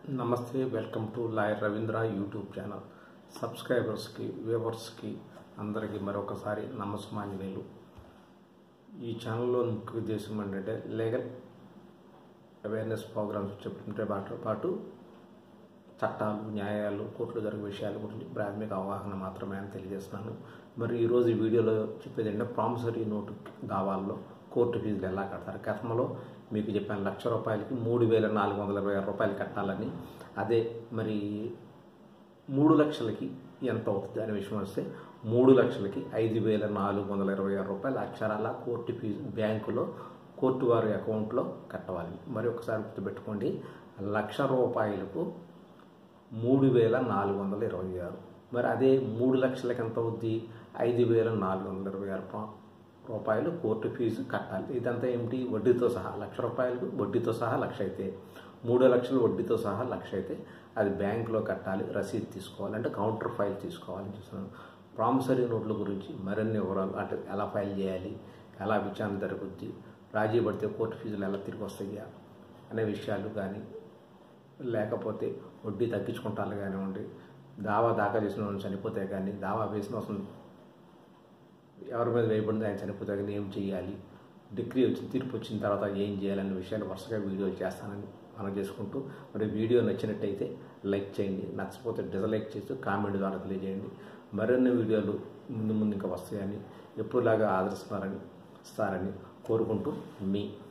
నమస్తే welcome to lawyer Ravindra YouTube channel సబ్స్క్రైబర్స్కి వ్యూవర్స్కి అందరికీ మరొకసారి నమస్మాంజనేయులు ఈ ఛానల్లో ముఖ్య ఉద్దేశం ఏంటంటే లీగల్ అవేర్నెస్ ప్రోగ్రామ్స్ చెప్తుంటే పాటు పాటు చట్టాలు న్యాయాలు కోర్టులో జరిగే విషయాల గురించి ప్రాథమిక అవగాహన మాత్రమే అని తెలియజేస్తున్నాను మరి ఈరోజు ఈ వీడియోలో చెప్పేది ఏంటంటే ప్రామిసరీ నోటు దావాల్లో కోర్టు ఫీజులు ఎలా కడతారు గతంలో మీకు చెప్పాను లక్ష రూపాయలకి మూడు వేల నాలుగు వందల ఇరవై ఆరు రూపాయలు కట్టాలని అదే మరి మూడు లక్షలకి ఎంత అవుతుంది అనే విషయం వస్తే మూడు లక్షలకి ఐదు వేల నాలుగు వందల ఇరవై ఆరు రూపాయలు అక్షరాల కోర్టు ఫీజు బ్యాంకులో కోర్టు వారి అకౌంట్లో కట్టవాలి మరి ఒకసారి గుర్తుపెట్టుకోండి లక్ష రూపాయలకు మూడు వేల నాలుగు వందల ఇరవై ఆరు మరి అదే మూడు లక్షలకి ఎంత అవుద్ది ఐదు వేల నాలుగు వందల ఇరవై ఆరు రూ- రూపాయలు కోర్టు ఫీజు కట్టాలి ఇదంతా ఏమిటి వడ్డీతో సహా లక్ష రూపాయలకు వడ్డీతో సహా లక్ష అయితే మూడు లక్షలు వడ్డీతో సహా లక్ష అయితే అది బ్యాంకులో కట్టాలి రసీదు తీసుకోవాలి అంటే కౌంటర్ ఫైల్ తీసుకోవాలని చూస్తున్నాను ప్రామిసరీ నోట్ల గురించి మరిన్ని వివరాలు అంటే ఎలా ఫైల్ చేయాలి ఎలా విచారణ జరుగుద్ది రాజీ పడితే కోర్టు ఫీజులు ఎలా తిరిగి వస్తాయా అనే విషయాలు కానీ లేకపోతే వడ్డీ తగ్గించుకుంటాను కానివ్వండి దావా దాఖలు చేసిన వాళ్ళు చనిపోతే కానీ దావా వేసిన అవసరం ఎవరి మీద వేయబడింది ఆయన చనిపోతే కానీ ఏం చేయాలి డిగ్రీ వచ్చిన తీర్పు వచ్చిన తర్వాత ఏం చేయాలనే విషయాలు వరుసగా వీడియోలు చేస్తానని మనం చేసుకుంటూ మరి వీడియో నచ్చినట్టయితే లైక్ చేయండి నచ్చకపోతే డిసలైక్ చేస్తూ కామెంట్ ద్వారా తెలియజేయండి మరిన్ని వీడియోలు ముందు ముందు ఇంకా వస్తాయని ఎప్పుడులాగా ఆదరిస్తున్నారని ఇస్తారని కోరుకుంటూ మీ